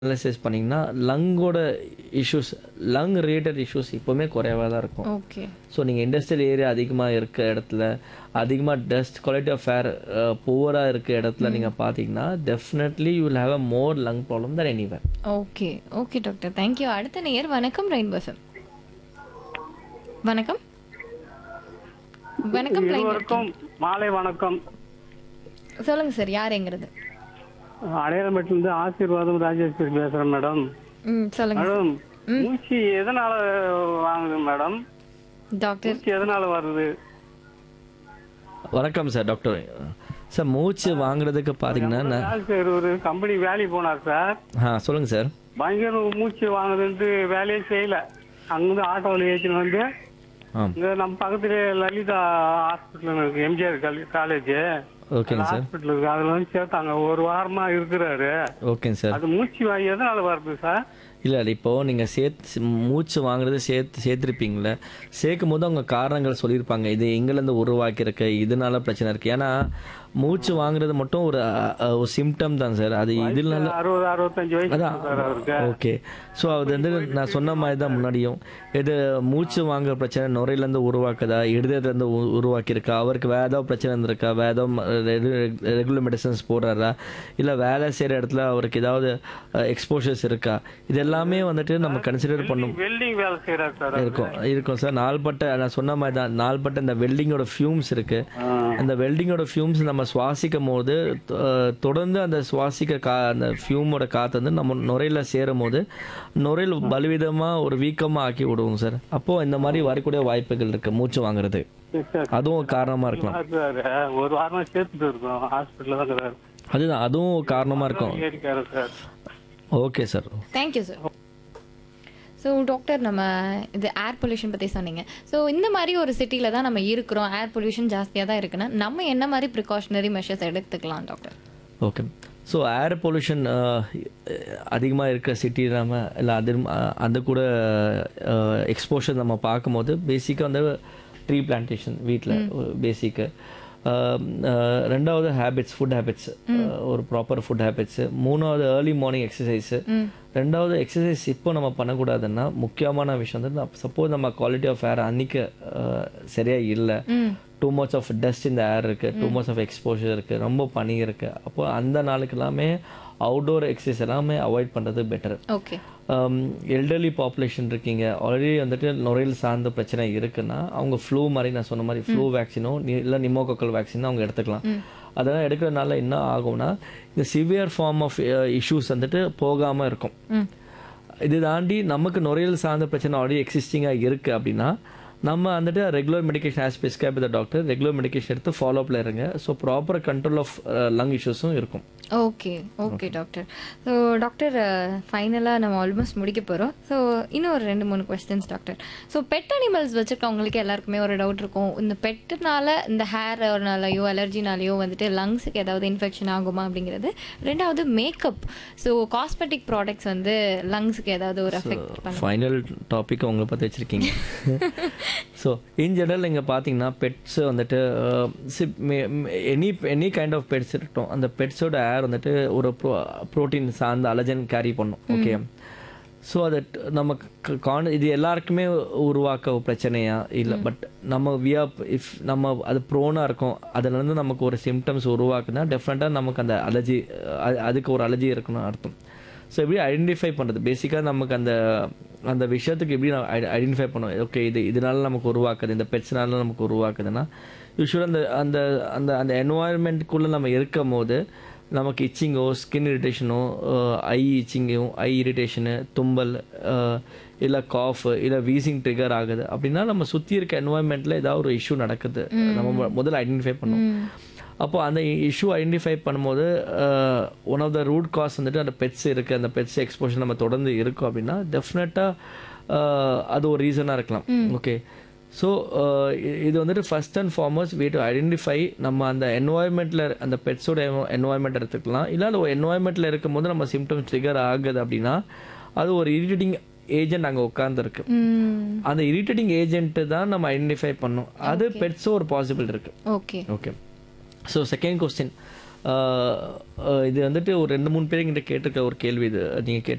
Analysis பண்ணிங்கன்னா லங்கோட issues lung related issues இப்போவுமே குறைவாக தான் இருக்கும் ஓகே ஸோ நீங்கள் இண்டஸ்ட்ரியல் ஏரியா அதிகமாக இருக்க இடத்துல அதிகமாக டஸ்ட் குவாலிட்டி ஆஃப் ஏர் புவராக இருக்க இடத்துல நீங்கள் பார்த்தீங்கன்னா definitely you will have a more lung problem than anywhere okay okay doctor thank you அடுத்த நேயர் வணக்கம் ரெயின்போ எஃப்எம் வணக்கம் வணக்கம் line இருவருக்கும் மாலை வணக்கம் இருக்கு. சொல்லுங்க சார் யாருங்கிறது அடையாளமேட்டிலிருந்து ஆசீர்வாதம் ராஜேஸ்வரி பேசுறேன் மேடம் ம் சொல்லுங்க மேடம் மூச்சு எதனால வாங்குது மேடம் டாக்டர் மூச்சு எதனால வருது வணக்கம் சார் டாக்டர் சார் மூச்சு வாங்குறதுக்கு பார்த்தீங்கன்னா நான் வேலை செய்யற ஒரு கம்பெனி வேலைக்கு போனார் சார் ஆ சொல்லுங்கள் சார் பயங்கர மூச்சு வாங்குதுன்ட்டு வேலையே செய்யல அங்கிருந்து ஆட்டோவில் ஏற்றின்னு வந்து ஆ இங்க நம்ம பக்கத்துல லலிதா ஹாஸ்பிட்டல் இருக்கு எம்ஜிஆர் காலேஜ் ஓகேங்க சார் ஹாஸ்பிட்டல் இருக்கு அதுல வந்து சேர்த்தாங்க ஒரு வாரமா இருக்கிறாரு ஓகேங்க சார் அது மூச்சு வா- எதனால வருது சார் இல்லை இப்போது நீங்கள் சேர்த்து மூச்சு வாங்குறது சேர்த்து சேர்த்துருப்பீங்களே சேர்க்கும் போது அவங்க காரணங்கள் சொல்லியிருப்பாங்க இது எங்கேருந்து உருவாக்கியிருக்கு இதனால பிரச்சனை இருக்குது ஏன்னா மூச்சு வாங்குறது மட்டும் ஒரு அ, அ, ஒரு சிம்டம் தான் சார் அது இதனால அறுபது அறுபத்தஞ்சு வயசு அதான் சார் அவருக்கு ஓகே ஸோ அது வந்து நான் சொன்ன மாதிரி தான் முன்னாடியும் இது மூச்சு வாங்குற பிரச்சனை நுரையிலேருந்து உருவாக்குதா இருதயத்துலேருந்து உருவாக்கியிருக்கா அவருக்கு வேற ஏதாவது பிரச்சனை இருந்திருக்கா வேற ஏதாவது ரெகுலர் மெடிசன்ஸ் போடுறாரா இல்லை வேலை செய்கிற இடத்துல அவருக்கு ஏதாவது எக்ஸ்போஷர்ஸ் இருக்கா இது எல்லாமே வந்துட்டு நம்ம கன்சிடர் பண்ணும் வெல்டிங் வேலை செய்யறாரு சார் அவரு. இருக்கும் இருக்கும் சார் நாள்பட்ட நான் சொன்ன மாதிரி தான் நாள்பட்ட இந்த வெல்டிங்கோட ஃபியூம்ஸ் இருக்கு ஆ. அந்த வெல்டிங்கோட ஃபியூம்ஸ் நம்ம சுவாசிக்கும் போது அஹ், தொடர்ந்து அந்த சுவாசிக்க கா அந்த ஃபியூமோட காற்று வந்து நம்ம நுரையில் சேரும் போது நுரையில் பலவிதமாக ஒரு வீக்கமாக ஆக்கி விடுவோம் சார் அப்போது இந்த மாதிரி வரக்கூடிய வாய்ப்புகள் இருக்குது மூச்சு வாங்குறது சரி, சார். அதுவும் ஒரு காரணமாக இருக்கலாம் பாத்துறாரு. ஒரு வாரமா சேர்த்துட்டு இருக்கோம் ஹாஸ்பிட்டல்ல தான் இருக்கிறாரு அதுதான் அதுவும் ஒரு காரணமாக இருக்கும் ஏறிக்காரு sir okay sir thank you sir so doctor நம்ம இது ஏர் பொல்யூஷன் பற்றி சொன்னீங்க ஸோ இந்த மாதிரி ஒரு சிட்டியில் தான் நம்ம இருக்கிறோம் ஏர் பொல்யூஷன் ஜாஸ்தியாக தான் இருக்குன்னா நம்ம என்ன மாதிரி ப்ரிகாஷனரி மெஷர்ஸ் எடுத்துக்கலாம் doctor okay so air pollution அதிகமாக இருக்க சிட்டி நம்ம இல்லை அது அஹ், அது கூட எக்ஸ்போஷர் நம்ம பார்க்கும்போது பேசிக்காக வந்து ட்ரீ பிளான்டேஷன் வீட்டில் பேசிக்கு ரெண்டாவது ஹேபிட்ஸ் ஃபுட் ஹேபிட்ஸ் ஒரு ப்ராப்பர் ஃபுட் ஹேபிட்ஸு மூணாவது ஏர்லி மார்னிங் எக்ஸசைஸு ரெண்டாவது எக்ஸசைஸ் இப்போ நம்ம பண்ணக்கூடாதுன்னா முக்கியமான விஷயம் வந்து சப்போஸ் நம்ம குவாலிட்டி ஆஃப் ஏர் அன்னைக்கு அஹ், சரியா இல்லை டூ மச் ஆஃப் டஸ்ட் இந்த ஏர் இருக்குது டூ மச் ஆஃப் எக்ஸ்போஷர் இருக்குது ரொம்ப பனி இருக்குது அப்போ அந்த நாளுக்கு எல்லாமே அவுடோர் எக்ஸசைஸ் எல்லாமே அவாய்ட் பண்ணுறது பெட்டர் ஓகே எல்டர்லி பாப்புலேஷன் இருக்கீங்க ஆல்ரெடி வந்துட்டு நுரையீரல் சார்ந்த பிரச்சனை இருக்குன்னா அவங்க ஃப்ளூ மாதிரி நான் சொன்ன மாதிரி ஃப்ளூ வேக்சினோ இல்லை நிமோகோக்கல் வேக்சினோ அவங்க எடுத்துக்கலாம் அதெல்லாம் எடுக்கிறதுனால என்ன ஆகும்னா இந்த சிவியர் ஃபார்ம் ஆஃப் இஷ்யூஸ் வந்துட்டு போகாமல் இருக்கும் ம் இது தாண்டி நமக்கு நுரையீரல் சார்ந்த பிரச்சனை ஆல்ரெடி எக்ஸிஸ்டிங்காக இருக்குது அப்படின்னா நம்ம வந்துட்டு regular medication as prescribe the doctor regular medication எடுத்து ஃபாலோ அப்பில் இருங்க so proper control of lung இஷ்யூஸும் இருக்கும் okay okay doctor so doctor ஃபைனலாக நம்ம ஆல்மோஸ்ட் முடிக்க போகிறோம் ஸோ இன்னும் ஒரு ரெண்டு மூணு questions doctor so pet animals வச்சுருக்கவங்களுக்கு எல்லாருக்குமே ஒரு டவுட் இருக்கும் இந்த பெட்டுனால இந்த ஹேர்னாலையோ அலர்ஜினாலேயோ வந்துட்டு லங்ஸுக்கு ஏதாவது இன்ஃபெக்ஷன் ஆகுமா அப்படிங்கிறது ரெண்டாவது மேக்கப் ஸோ காஸ்மெட்டிக் ப்ராடக்ட்ஸ் வந்து லங்ஸுக்கு ஏதாவது ஒரு எஃபெக்ட் பண்ணும் ஃபைனல் டாபிக் உங்களை பற்றி வச்சுருக்கீங்க ஸோ இன் ஜெனரல் இங்கே பார்த்தீங்கன்னா பெட்ஸ் வந்துட்டு any any kind of pets இருக்கட்டும் அந்த பெட்ஸோட ஏர் வந்துட்டு ஒரு ப்ரோ ப்ரோட்டீன் சார்ந்த அலஜன் கேரி பண்ணும் ஓகே ஸோ அது ட- நமக்கு கான் இது எல்லாருக்குமே உருவாக்க ஒரு பிரச்சனையா இல்லை பட் நம்ம வியா இஃப் நம்ம அது ப்ரோனாக இருக்கும் அதுலேருந்து நமக்கு ஒரு சிம்டம்ஸ் உருவாக்குனா டெஃபினட்டாக நமக்கு அந்த அலர்ஜி அதுக்கு ஒரு அலர்ஜி இருக்கணும் அர்த்தம் ஸோ எப்படி ஐடென்டிஃபை பண்ணுறது பேசிக்காக நமக்கு அந்த அந்த விஷயத்துக்கு எப்படி நான் ஐடென்டிஃபை பண்ணுவோம் ஓகே இது இதனால நமக்கு உருவாக்குது இந்த பெட்ஸ்னால நமக்கு உருவாக்குதுன்னா யூஸ்வலாக அந்த அந்த அந்த அந்த என்வாயர்மெண்ட்டுக்குள்ளே நம்ம இருக்கும் போது நமக்கு இச்சிங்கோ ஸ்கின் இரிட்டேஷனோ ஐ இச்சிங்கும் ஐ இரிட்டேஷனு தும்பல் இல்லை காஃப் இல்லை வீசிங் ட்ரிகர் ஆகுது அப்படின்னா நம்ம சுற்றி இருக்க என்வாயர்மெண்ட்டில் ஏதாவது ஒரு இஷ்யூ நடக்குது நம்ம மு- முதல்ல ஐடென்டிஃபை பண்ணுவோம் அப்போ அந்த இஷ்யூ ஐடென்டிஃபை பண்ணும்போது one of the root cause வந்துட்டு அந்த பெட்ஸ் இருக்குது அந்த பெட்ஸ் எக்ஸ்போஷர் நம்ம தொடர்ந்து இருக்கும் அப்படின்னா டெஃபினட்டாக அது ஒரு ரீசனாக இருக்கலாம் ஓகே ஸோ இது வந்துட்டு first and foremost we have to identify நம்ம அந்த என்வாயர்மெண்ட்டில் அந்த பெட்ஸோட என்வாயர்மெண்ட் எடுத்துக்கலாம் இல்லை அந்த என்வாயர்மெண்ட்டில் இருக்கும்போது நம்ம சிம்டம்ஸ் ட்ரிகர் ஆகுது அப்படின்னா அது ஒரு இரிட்டேட்டிங் ஏஜென்ட் அங்கே உட்காந்துருக்கு ம் அந்த இரிட்டேட்டிங் ஏஜென்ட்டு தான் நம்ம ஐடென்டிஃபை பண்ணோம் அது பெட்ஸும் ஒரு பாசிபிள் இருக்குது okay okay so second question இது வந்துட்டு ஒரு ரெண்டு மூணு பேர் என்கிட்ட கேட்டிருக்க ஒரு கேள்வி இது நீங்கள் கேட்ட